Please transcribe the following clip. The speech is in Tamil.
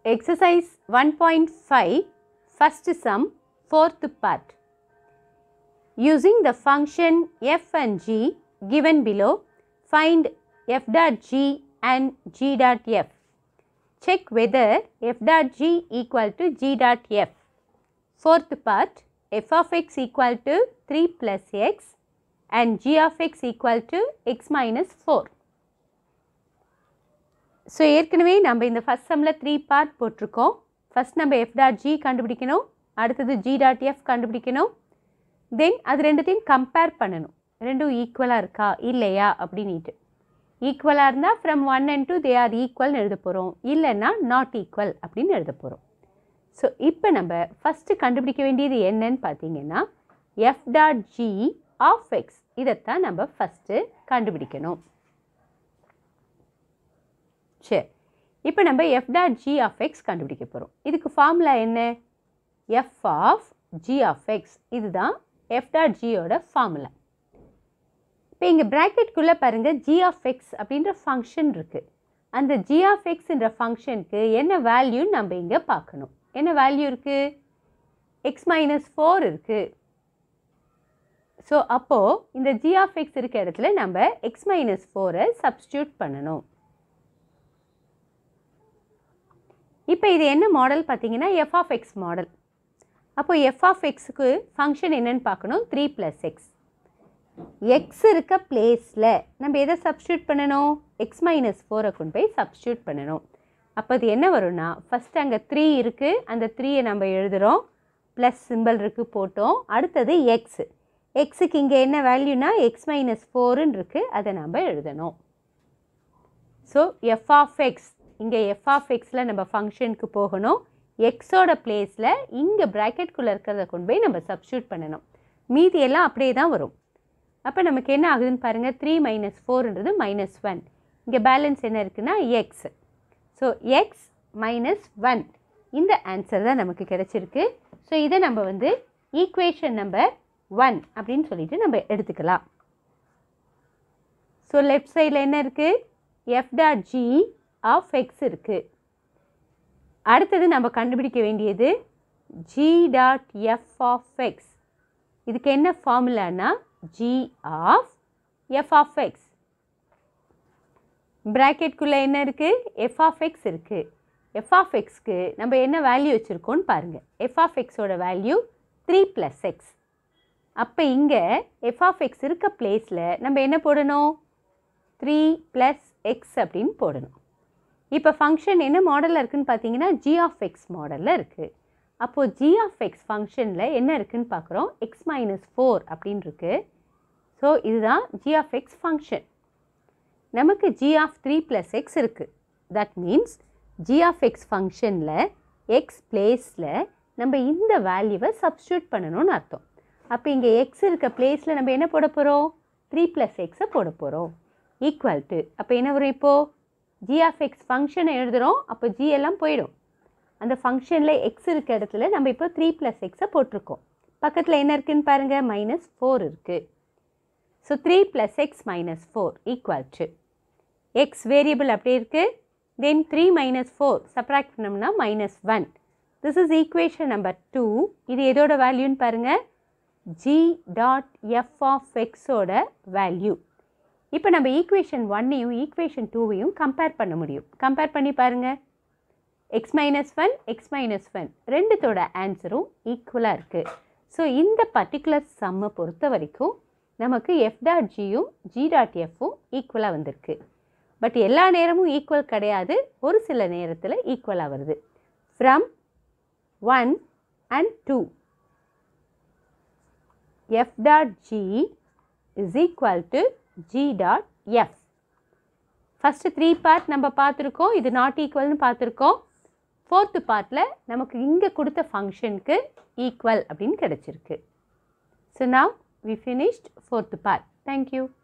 Exercise 1.5 First sum Fourth part Using the function f and g given below find f dot g and g dot f. Check whether f dot g equal to g dot f. Fourth part f of x equal to 3 plus x and g of x equal to x minus 4. So ஏற்கனவே நம்ம இந்த ஃபஸ்ட் சம்மில் த்ரீ பார்ட் போட்டிருக்கோம் ஃபஸ்ட் நம்ம எஃப் டாட் ஜி கண்டுபிடிக்கணும் அடுத்தது ஜி டாட் எஃப் கண்டுபிடிக்கணும் தென் அது ரெண்டுத்தையும் கம்பேர் பண்ணணும் ரெண்டும் ஈக்குவலாக இருக்கா இல்லையா அப்படின்ட்டு ஈக்குவலாக இருந்தால் from one and two they are ஈக்குவல்னு எழுத போகிறோம் இல்லைன்னா நாட் ஈக்குவல் அப்படின்னு எழுத போகிறோம் ஸோ இப்போ நம்ம ஃபஸ்ட்டு கண்டுபிடிக்க வேண்டியது என்னன்னு பார்த்தீங்கன்னா F dot G of X இதைத்தான் நம்ம ஃபஸ்ட்டு கண்டுபிடிக்கணும் சரி இப்போ நம்ம F dot G of X கண்டுபிடிக்க போகிறோம் இதுக்கு ஃபார்முலா என்ன F of G of X இதுதான் எஃப் டாட் ஜியோட ஃபார்முலா இப்போ இங்கே ப்ராக்கெட்குள்ளே பாருங்கள் ஜி ஆஃப் எக்ஸ் அப்படின்ற ஃபங்க்ஷன் இருக்குது அந்த ஜி ஆஃப் எக்ஸ்ன்ற ஃபங்க்ஷனுக்கு என்ன வேல்யூன்னு நம்ம இங்கே பார்க்கணும் என்ன வேல்யூ இருக்குது எக்ஸ் மைனஸ் ஃபோர் இருக்குது ஸோ அப்போது இந்த ஜி ஆஃப் எக்ஸ் இருக்க இடத்துல நம்ம எக்ஸ் மைனஸ் ஃபோரை சப்ஸ்டியூட் பண்ணணும் இப்போ இது என்ன மாடல் பார்த்தீங்கன்னா எஃப் ஆஃப் எக்ஸ் மாடல் அப்போ எஃப் ஆஃப் எக்ஸுக்கு ஃபங்க்ஷன் என்னன்னு பார்க்கணும் த்ரீ ப்ளஸ் எக்ஸ் எக்ஸ் இருக்க பிளேஸில் நம்ம எதை சப்ஸ்டியூட் பண்ணணும் எக்ஸ் மைனஸ் ஃபோரை கொண்டு போய் சப்ஸ்டியூட் பண்ணணும் அப்போ அது என்ன வரும்னா ஃபஸ்ட்டு அங்கே த்ரீ இருக்குது அந்த த்ரீயை நம்ம எழுதுகிறோம் ப்ளஸ் சிம்பிள் இருக்குது போட்டோம் அடுத்தது எக்ஸ் எக்ஸுக்கு இங்கே என்ன வேல்யூனா எக்ஸ் மைனஸ் ஃபோருன்னு இருக்குது அதை நம்ம எழுதணும் ஸோ எஃப் ஆஃப் எக்ஸ் இங்கே எஃப் ஆஃப் எக்ஸில் நம்ம ஃபங்க்ஷனுக்கு போகணும் எக்ஸோட பிளேஸில் இங்கே ப்ராக்கெட்குள்ளே இருக்கிறத கொண்டு போய் நம்ம சப்ஸ்டியூட் பண்ணணும் மீதி எல்லாம் அப்படியே தான் வரும் அப்போ நமக்கு என்ன ஆகுதுன்னு பாருங்கள் த்ரீ மைனஸ் ஃபோர்ன்றது மைனஸ் ஒன் இங்கே பேலன்ஸ் என்ன இருக்குன்னா X so X minus one இந்த ஆன்சர் தான் நமக்கு கிடச்சிருக்கு ஸோ இதை நம்ம வந்து ஈக்குவேஷன் நம்பர் ஒன் அப்படின்னு சொல்லிட்டு நம்ம எடுத்துக்கலாம் ஸோ லெஃப்ட் சைடில் என்ன இருக்குது F dot G of X இருக்குது அடுத்தது நம்ம கண்டுபிடிக்க வேண்டியது G dot F of X இதுக்கு என்ன ஃபார்முலானா G of F of X ப்ராக்கெட்குள்ளே என்ன இருக்குது எஃப் ஆஃப் எக்ஸ் இருக்குது எஃப் ஆஃப் எக்ஸ்க்கு நம்ம என்ன வேல்யூ வச்சுருக்கோன்னு பாருங்கள் எஃப் ஆஃப் எக்ஸோட வேல்யூ த்ரீ ப்ளஸ் எக்ஸ் அப்போ இங்கே எஃப் ஆஃப் எக்ஸ் இருக்க பிளேஸில் நம்ம என்ன போடணும் த்ரீ ப்ளஸ் எக்ஸ் அப்படின்னு போடணும் இப்போ ஃபங்க்ஷன் என்ன மாடலில் இருக்குதுன்னு பார்த்தீங்கன்னா ஜி ஆஃப் எக்ஸ் மாடலில் இருக்குது அப்போது ஜி ஆஃப் எக்ஸ் ஃபங்க்ஷனில் என்ன இருக்குதுன்னு பார்க்குறோம் எக்ஸ் மைனஸ் ஃபோர் அப்படின்னு இருக்குது ஸோ இதுதான் ஜி ஆஃப் எக்ஸ் ஃபங்க்ஷன் நமக்கு G of three plus X இருக்குது that means G of X ஃபங்க்ஷனில் எக்ஸ் பிளேஸில் நம்ம இந்த வேல்யூவை சப்ஸ்டியூட் பண்ணணும்னு அர்த்தம் அப்போ இங்கே எக்ஸ் இருக்க பிளேஸில் நம்ம என்ன போட போகிறோம் த்ரீ ப்ளஸ் எக்ஸை போட போகிறோம் ஈக்குவல் டு அப்போ என்ன வரும் இப்போது ஜி ஆஃப் எக்ஸ் ஃபங்க்ஷனை எழுதுகிறோம் அப்போ ஜி எல்லாம் போயிடும் அந்த ஃபங்க்ஷனில் எக்ஸ் இருக்க இடத்துல நம்ம இப்போ த்ரீ ப்ளஸ் எக்ஸை போட்டிருக்கோம் பக்கத்தில் என்ன இருக்குதுன்னு பாருங்கள் மைனஸ் ஃபோர் இருக்குது so three plus X minus four equal to X variable அப்படியே இருக்குது then three minus four subtract பண்ணோம்னா minus one this is equation number two இது எதோட வேல்யூன்னு பாருங்கள் ஜி டாட் எஃப் ஆஃப் எக்ஸோட வேல்யூ இப்போ நம்ம ஈக்குவேஷன் ஒன்னையும் ஈக்குவேஷன் டூவையும் கம்பேர் பண்ண முடியும் கம்பேர் பண்ணி பாருங்கள் X minus one X minus one ரெண்டுத்தோட ஆன்சரும் ஈக்குவலாக இருக்குது ஸோ இந்த பர்டிகுலர் சம்மை பொறுத்த வரைக்கும் நமக்கு எஃப் டாட் ஜியும் ஜி டாட் எஃப்பும் ஈக்குவலாக வந்திருக்கு பட் எல்லா நேரமும் ஈக்குவல் கிடையாது ஒரு சில நேரத்தில் ஈக்குவலாக வருது from one and two F dot G is equal to G dot F first three part நம்ம பார்த்துருக்கோம் இது நாட் ஈக்குவல்னு பார்த்துருக்கோம் ஃபோர்த்து பார்ட்டில் நமக்கு இங்கே கொடுத்த ஃபங்க்ஷனுக்கு ஈக்குவல் அப்படின்னு கிடச்சிருக்கு so now we finished fourth part thank you